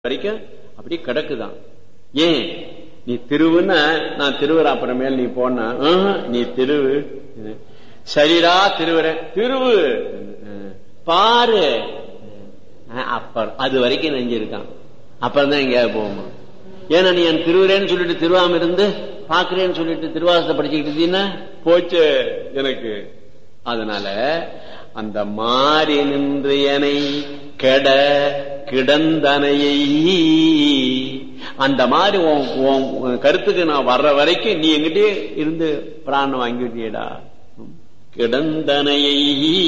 வரைக்கும் அப்படி கிடக்குதான் ஏன் நீ திருவுன்னா நான் திருவுறேன் அப்புறமேல் நீ போனா ஆஹா, நீ திருவு சரிடா திருவுறேன் திருவு அஹ், பாரு அஹ், அப்ப அது வரைக்கும் நெஞ்சிருக்கான் அப்புறம் தான் எங்கேயாவது போகுமா ஏன்னா நீ என் திருவுறேன்னு சொல்லிட்டு திருவாம இருந்து பாக்குறேன்னு சொல்லிட்டு திருவாசத்தை படிச்சுக்கிட்டு இருந்தீங்கன்னா போச்சு எனக்கு அதனால அந்த மாறி நின்று எனை கெட கிடந்தனையை அந்த மாதிரி உன் உன் உன் கருத்துக்கு நான் வர்ற வரைக்கும் நீ எங்கிட்டே இருந்து பிராணம் வாங்கிவிட்டியடா கிடந்தனையை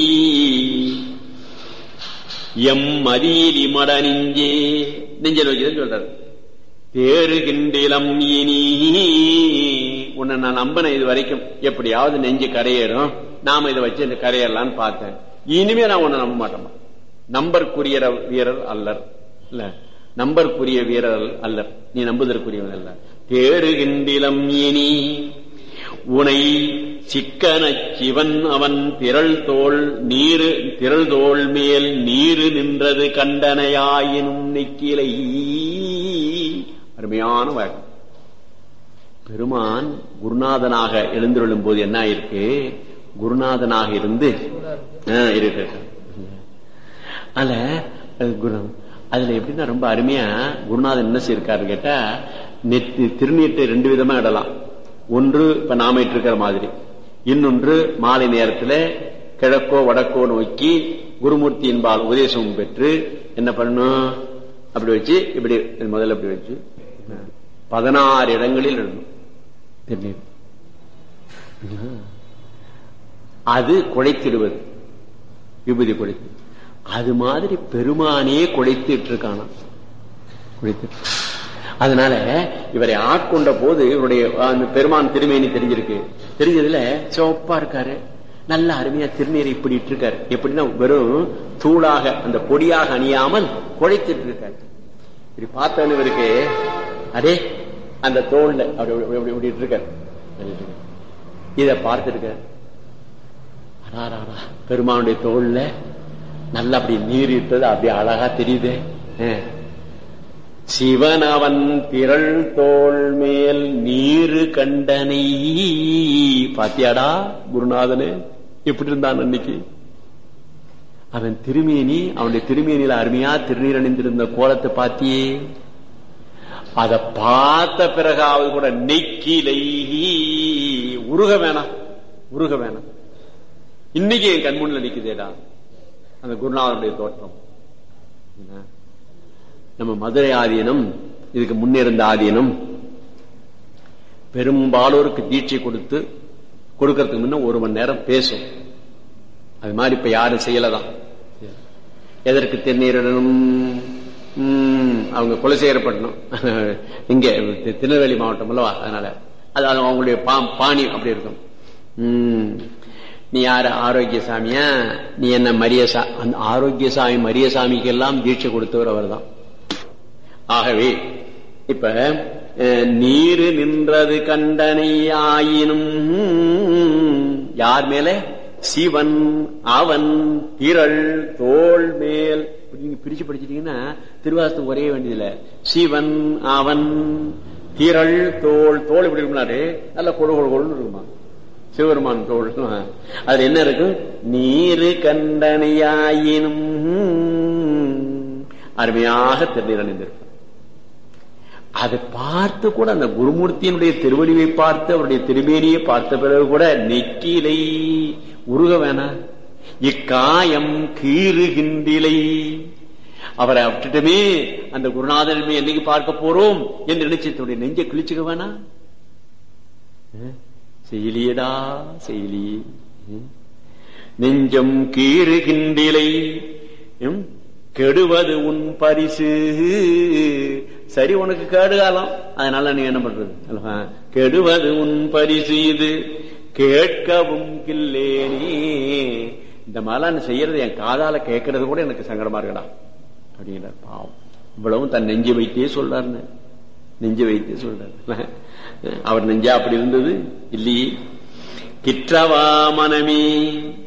எம் மதியிலி மட நெஞ்சே நெஞ்சல் வைக்கிறேன்னு சொல்றாரு தேறுகின்றிலம் இனி உன்னை நான் நம்பினேன் இது வரைக்கும் எப்படியாவது நெஞ்சு கரையேறும் நாம இதை வச்சு இந்த கரையேறலான்னு பார்த்தேன் இனிமே நான் உன்னை நம்ப மாட்டேன் நம்பர்க்குரிய வீரர் அல்லர் இல்ல நம்பர்க்குரிய வீரர் அல்லர் நீ நம்புதற்குரியவன் அல்ல தேறுகின்றிலம் இனி உனை சிக்கன சிவன் அவன் திரள் தோல் நீரு திரள் தோல் மேல் நீரு நின்றது கண்டனையாயினும் நிக்கிலை அருமையான வழக்கம் பெருமான் குருநாதனாக எழுந்துள்ளும் போது என்ன ஆயிருக்கு குருநாதனாக இருந்து ஆ, இருக்கு அதுல அது குரு அதுல எப்படின்னா ரொம்ப அருமையா குருநாதன் என்ன செய்யிருக்காரு கேட்டா நெத்தி திருநீட்டை ரெண்டு விதமா இடலாம் ஒன்று இப்ப நாம இருக்கிற மாதிரி இன்னொன்று மாலை நேரத்துல கிழக்கோ வடக்கோ நோக்கி குருமூர்த்தியின்பால் உபதேசம் பெற்று என்ன பண்ணணும் அப்படி வச்சு இப்படி முதல்ல இப்படி வச்சு பதினாறு இடங்களில் இடணும் திருநீர் அது குழைத்திடுவது விபூதி குழைத்து அது மாதிரி பெருமானே குழைத்துட்டு இருக்கானா குழைத்து அதனால இவரை ஆட்கொண்ட போது இவருடைய அந்த பெருமான் திருமேனி தெரிஞ்சிருக்கு தெரிஞ்சதுல சிவப்பா இருக்காரு நல்ல அருமையா திருநீரை இப்படி இருக்காரு எப்படின்னா வெறும் தூளாக அந்த பொடியாக அணியாமல் குழைத்துட்டு இருக்காரு இப்படி பார்த்தவனு இவருக்கு அடே அந்த தோல்ல அப்படி அப்படி அப்படி இப்படி இருக்காரு இத பார்த்திருக்காரு அடாராடா, பெருமானுடைய தோல்ல நல்லா அப்படி நீர் இட்டது அப்படி அழகா தெரியுது சிவன் அவன் திரள் தோள் மேல் நீரு கண்டனை பாத்தியாடா குருநாதனே எப்படி இருந்தான் அன்னைக்கு அவன் திருமேனி அவனுடைய திருமேனியில அருமையா திருநீர் அணிந்திருந்த கோலத்தை பாத்தியே அத பார்த்த பிறகாவது கூட நெக்கிலை உருக வேணாம் உருக வேணாம் இன்னைக்கு என் கண்முன்ல நிக்குதேடா அந்த குருநாதனுடைய தோற்றம் என்ன? நம்ம மதுரை ஆதீனம் இதுக்கு முன்னே இருந்த ஆதீனம் பெரும்பாலோருக்கு தீட்சை கொடுத்து கொடுக்கறதுக்கு முன்ன ஒரு மணி நேரம் பேசும் அது மாதிரி இப்ப யாரும் செய்யலதான் எதற்கு திருநீரிடனும் ம், அவங்க குலசேகரப்பட்டினம் இங்க தி- திருநெல்வேலி மாவட்டம் அல்லவா அதனால அது அது அவங்களுடைய பா- பாணி அப்படி இருக்கும் ம், நீ யாரு ஆரோக்கியசாமியா நீ என்ன மரியசா அந்த ஆரோக்கியசாமி மரியசாமிக்கு எல்லாம் தீட்சை கொடுத்தவர் அவர்தான் ஆகவே இப்ப அஹ், நீரு நின்றது கண்டனை ஆயினும் யார் மேல சிவன் அவன் திரள் தோள் மேல் இப்படி நீங்க பிரிச்சு படிச்சிட்டீங்கன்னா திருவாசத்துக்கு ஒரே வேண்டியதில்ல சிவன் அவன் திரள் தோள் தோல் இப்படி இருக்குனாரு நல்ல கொடு கொடு கொழுன்னு இருக்குமா சிவபெருமான் தோல் அதுல என்ன இருக்கும் நீரு கண்டனையாயினும் அருமையாக திருநீர் அணிந்திருக்கும் அதை பார்த்து கூட அந்த குருமூர்த்தியினுடைய திருவடிவை பார்த்து அவருடைய திருமேனியை பார்த்த பிறகு கூட நெக்கிலை உருக வேணாம் இக்காயம் கீறுகின்றிலை அவரை விட்டுட்டுமே அந்த குருநாதனமே என்னைக்கு பார்க்க போறோம் என்று நினைச்சதுடைய நெஞ்சை கிழிச்சுக்க வேணாம் அஹ், செய்யலியடா செய்யலியே ம். நெஞ்சம் கீறுகின்றிலை ம், கெடுவது உன் பரிசு சரி உனக்கு கேடு காலம் அதனால நீ என்ன பண்றது அல்லவா? கெடுவது உன் பரிசு இது கேட்கவும் கில்லேனே இந்த மாதிரிலாம் நீ செய்யறது என் காதால கேட்கறது கூட எனக்கு சங்கடமா இருக்கடா அப்படிங்கிறார் பாவம் இவ்வளவும் தன் நெஞ்சு வைத்தே சொல்றாருன்னு நெஞ்சு வைத்தே சொல்றாரு அவர் நெஞ்சா அப்படி இருந்தது இல்லையே கிற்றவா மனமே